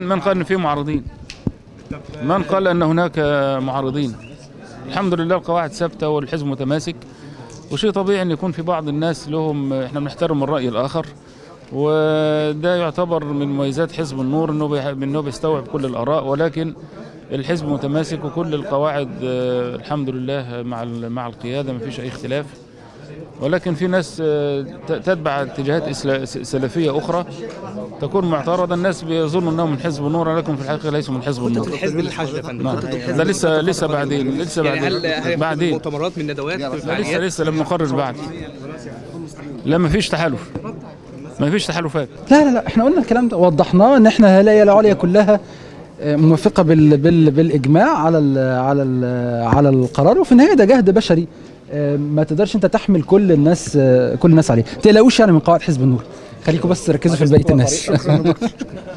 من قال ان في معارضين من قال ان هناك معارضين الحمد لله القواعد ثابته والحزب متماسك وشيء طبيعي ان يكون في بعض الناس لهم احنا بنحترم الراي الاخر وده يعتبر من مميزات حزب النور انه بيح- انه بيستوعب كل الاراء ولكن الحزب متماسك وكل القواعد آه، الحمد لله مع ال- مع القياده ما فيش اي اختلاف ولكن في ناس آه، ت- تتبع اتجاهات إسلا- س- سلفيه اخرى تكون معترضه الناس بيظنوا انهم من حزب النور ولكن في الحقيقه ليسوا من حزب النور حزب الحشد يا فندم نعم. ده لسه لسه بعدين لسه يعني هل بعدين هل بعدين مؤتمرات من ندوات لا، لسه فعاليات لسه لم نقرر بعد لا ما فيش تحالف ما فيش تحالفات لا لا لا احنا قلنا الكلام ده وضحناه ان احنا الهيئه العليا كلها آه، موافقه بال بال بالاجماع على ال على ال على القرار وفي النهايه ده جهد بشري آه، ما تقدرش انت تحمل كل الناس آه، كل الناس عليه ما تقلقوش يعني من قواعد حزب النور خليكم بس ركزوا في بقيه الناس